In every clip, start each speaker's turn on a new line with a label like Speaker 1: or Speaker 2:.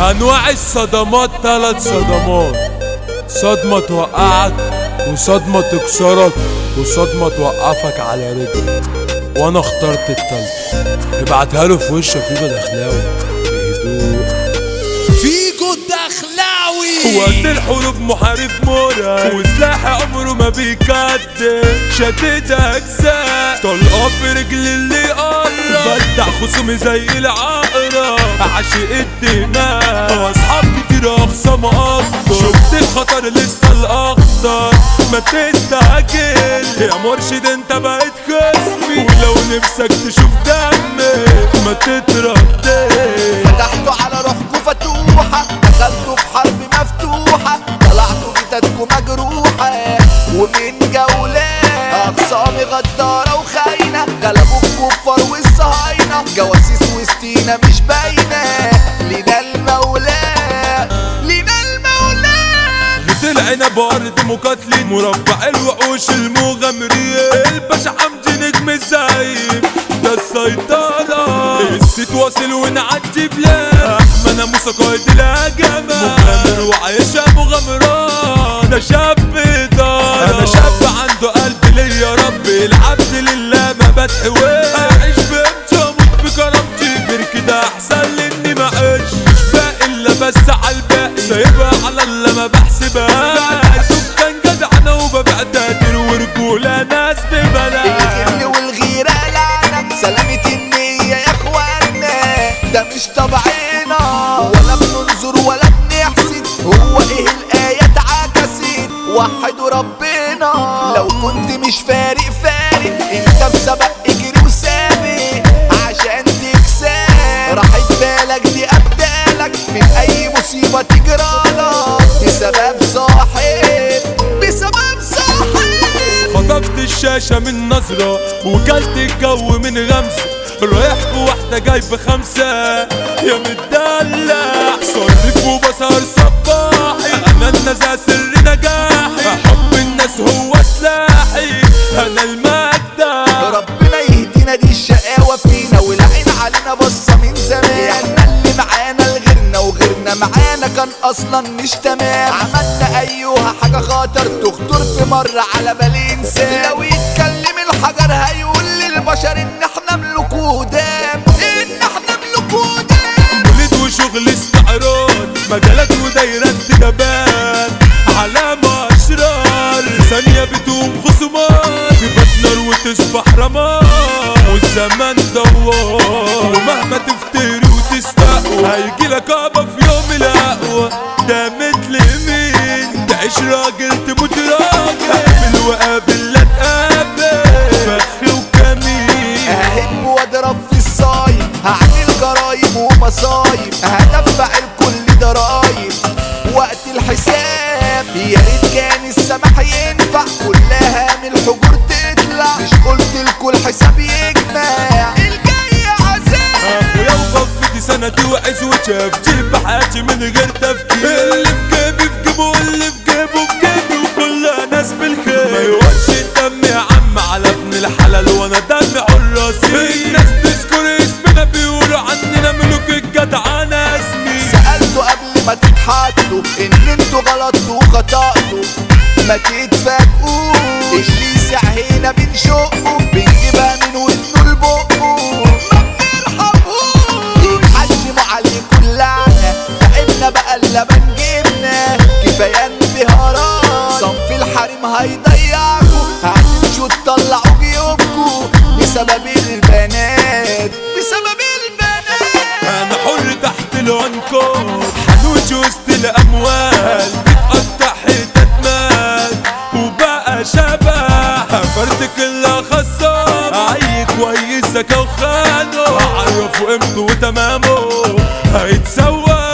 Speaker 1: انواع الصدمات ثلاث صدمات صدمة توقعك وصدمة تكسرك وصدمة توقفك على رجلك وانا اخترت التالتة ابعتها له في وشه فيجو دخلاوي بهدوء
Speaker 2: فيجو الدخلاوي
Speaker 1: وقت الحروب محارب مرعب وسلاح عمره ما بيكدب شديد اجزاء طلقه في رجل اللي قرب بدع خصومي زي العقرب عاشق الدماء اصحاب كتير اخصام اكتر شفت الخطر لسه الاخضر ما تستعجل يا مرشد انت بقيت خصمي ولو نفسك تشوف دمي ما تتردد
Speaker 2: فتحتوا على روحكوا فتوحة دخلتوا في حرب مفتوحة طلعتوا جتاتكوا مجروحة ومن جولات أقسامي غدارة وخاينة غلبوا الكفار والصهاينة جواسيس وسطينا مش باينة لينا المولى لينا المولى
Speaker 1: غيت العنب ارض مقاتلين مربع الوحوش المغامرين الباشا حمدي نجم الزعيم ده السيطرة الست واصل ونعدي بلاد احمد انا موسى قائد الهجمة مغامر وعايشة مغامرات ده شاب دار انا شاب عنده قلب ليا رب العبد لله ما بتحوش اعيش بامتى اموت بكرامتي غير كده احسن لاني ما اعيش مش باقي الا بس على الباقي سايبها على اللي ما بحسبهاش كان جدع انا وببيع تقدير ورجوله ناس ببلاش
Speaker 2: الغل والغيرة لعنة سلامة النية يا اخوانا ده مش طبعنا ولا بننظر ولا بنحسد هو ايه الآية اتعكست وحدوا ربنا لو كنت مش فارق فارق انت بسبق اجري وسابق عشان تكسب راحت بالك دي ابدالك من اي مصيبة تجرالك بسبب صاحب بسبب صاحب
Speaker 1: خطفت الشاشة من نظرة وكلت الجو من غمزة رايح بواحدة جاي بخمسة يا مدلع صرف وبصر صباحي انا النزع سر نجاحي حب الناس هو سلاحي انا المجدع
Speaker 2: ربنا يهدينا دي الشقاوة فينا والعين علينا بصة من زمان احنا اللي معانا لغيرنا وغيرنا معانا كان اصلا مش تمام عملنا ايوها حاجة خطر تخطر في مرة على بال انسان لو يتكلم الحجر هيقول للبشر ان احنا ملوك ودام ان احنا ملوك ودام
Speaker 1: ولد وشغل استعراض مجالات ودايرات تدبان علامة أشرار في ثانية بتقوم خصومات تبقى نار وتصبح رماد والزمان دوار ومهما تفتري وتستقوى هيجيلك أبا في يوم الأقوى ده مثل مين تعيش راجل تموت راجل قابل وقابل لا تقابل فخ وكمين
Speaker 2: ههب واضرب في الصايم هعمل جرايم ومصايب هدفع الكل ضرايب وقت الحساب يا ريت كان السماح ينفع كلها من الحجور تطلع مش قلت الكل حساب يجمع الجاي عذاب
Speaker 1: اخويا وبفتي سنتي وعز وشاف جيب حياتي من غير تفكير اللي في جيبي في جيبه واللي في جيبه في جيبي وكلها ناس بالخير ما يوقفش الدم يا عم على ابن الحلال وانا دمي حراسي الناس تذكر اسمنا بيقولوا عننا ملوك الجدعنة اسمي
Speaker 2: سألته قبل ما تتحطوا ان انتوا غلطتوا وخطأتوا ما تتفاجئوش اللي سعينا بنشقه بنجيبها من ودنه لبقه ما بنرحموش يتحجموا عليكم اللعنة تعبنا بقى اللبن جبنا كفاية انبهارات صنف الحريم هيضيعكوا هتمشوا تطلعوا جيوبكوا بسبب البنات بسبب البنات
Speaker 1: انا حر تحت العنقود حنوش وسط الاموال بتقطع حتت مال وبقى شبح فرد كلها خصام عي كويسك وخانه عرفوا قيمته وتمامه هيتسوى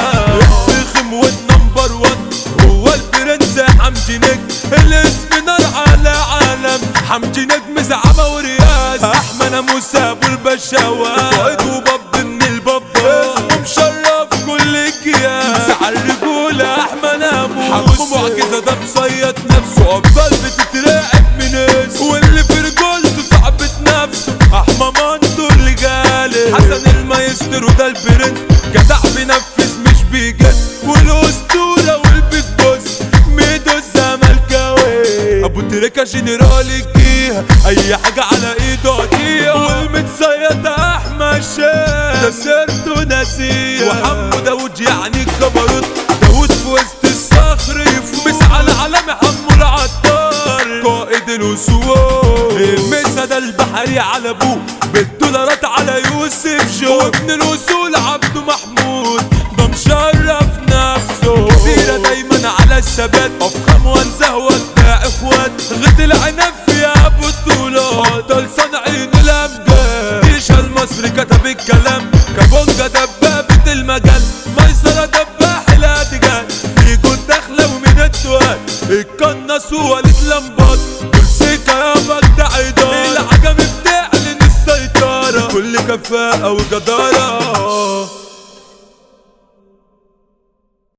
Speaker 1: الفخم والنمبر وان هو البرنس حمدي نجم الاسم نار على عالم حمدي نجم زعمه ورياسه احمد موسى ابو البشاوات قائد وباب من الباب اسمه مشرف كل الكيان على الرجوله احمد ابو حمو معجزه ده مصيد نفسه افضل بتترعب من اسمه واللي في رجولته صعبت نفسه احمى منطور اللي جالي حسن المايسترو فاكره ده البرنس جدع بينفذ مش بيجس والاسطوره والبيج بوس ميدو الزملكاوي ابو تريكه جنرال الجيهه اي حاجه على ايده قضيه والمتصيد احمد شاه ده سيرته نسيه وحمو داود يعني الجبروت داود في وسط الصخر يفوز على علم حمو العطار قائد الاسود المسا ده البحري على ابوه بالدولارات على يوسف جو وابن الاصول عبده محمود ده مشرف نفسه سيرة دايما على الثبات افخم وانزه وداع اخوات غد العنب في ابو الطولات افضل صنعين الامجاد ديشا المصري كتب الكلام كابونجا دبابة المجال ميسرة دباح الاتجاه في جود داخلة ومن التوال القناص ووليد لمبات دول سيكا يا مجدع عيدان العجم بتعلن السيطرة كل كفاءة وجد